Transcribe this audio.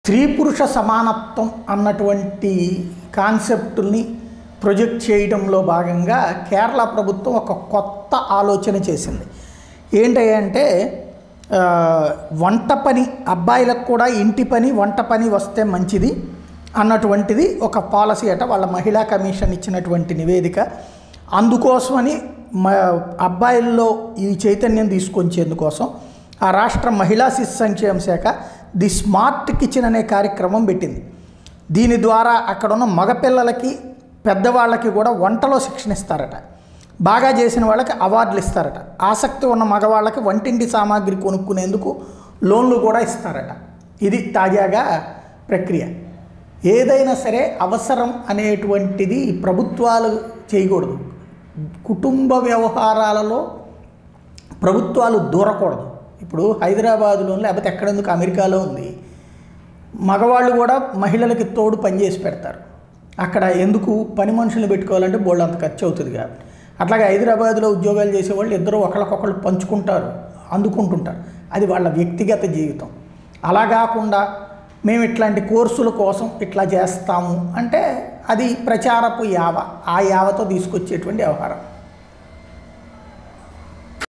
స్త్రీ పురుష సమానత్వం అన్నటువంటి కాన్సెప్టుల్ని ప్రొజెక్ట్ చేయడంలో భాగంగా కేరళ ప్రభుత్వం ఒక కొత్త ఆలోచన చేసింది ఏంటంటే ఆ, వంట పని అబ్బాయిలకు కూడా ఇంటి పని వంట పని వస్తే మంచిది అన్నటువంటిది ఒక పాలసీ అట వాళ్ళ మహిళా కమిషన్ ఇచ్చినటువంటి నివేదిక అందుకోసమని మ అబ్బాయిల్లో ఈ చైతన్యం తీసుకొచ్చేందుకోసం ఆ రాష్ట్ర మహిళా శిశు సంక్షేమ శాఖ ది స్మార్ట్ కిచెన్ అనే కార్యక్రమం పెట్టింది దీని ద్వారా అక్కడ ఉన్న మగపిల్లలకి పెద్దవాళ్ళకి కూడా వంటలో శిక్షణ ఇస్తారట బాగా చేసిన వాళ్ళకి అవార్డులు ఇస్తారట ఆసక్తి ఉన్న మగవాళ్ళకి వంటింటి సామాగ్రి కొనుక్కునేందుకు లోన్లు కూడా ఇస్తారట ఇది తాజాగా ప్రక్రియ ఏదైనా సరే అవసరం అనేటువంటిది ప్రభుత్వాలు చేయకూడదు కుటుంబ వ్యవహారాలలో ప్రభుత్వాలు దూరకూడదు ఇప్పుడు హైదరాబాదులో లేకపోతే ఎక్కడెందుకు అమెరికాలో ఉంది మగవాళ్ళు కూడా మహిళలకి తోడు పనిచేసి పెడతారు అక్కడ ఎందుకు పని మనుషులు పెట్టుకోవాలంటే బోళ్ళు అంత ఖర్చు అవుతుంది కాబట్టి అట్లాగే హైదరాబాద్లో ఉద్యోగాలు చేసేవాళ్ళు ఇద్దరు ఒకరికొకళ్ళు పంచుకుంటారు అందుకుంటుంటారు అది వాళ్ళ వ్యక్తిగత జీవితం అలా కాకుండా మేము ఇట్లాంటి కోర్సుల కోసం ఇట్లా చేస్తాము అంటే అది ప్రచారపు యావ ఆ యావతో తీసుకొచ్చేటువంటి వ్యవహారం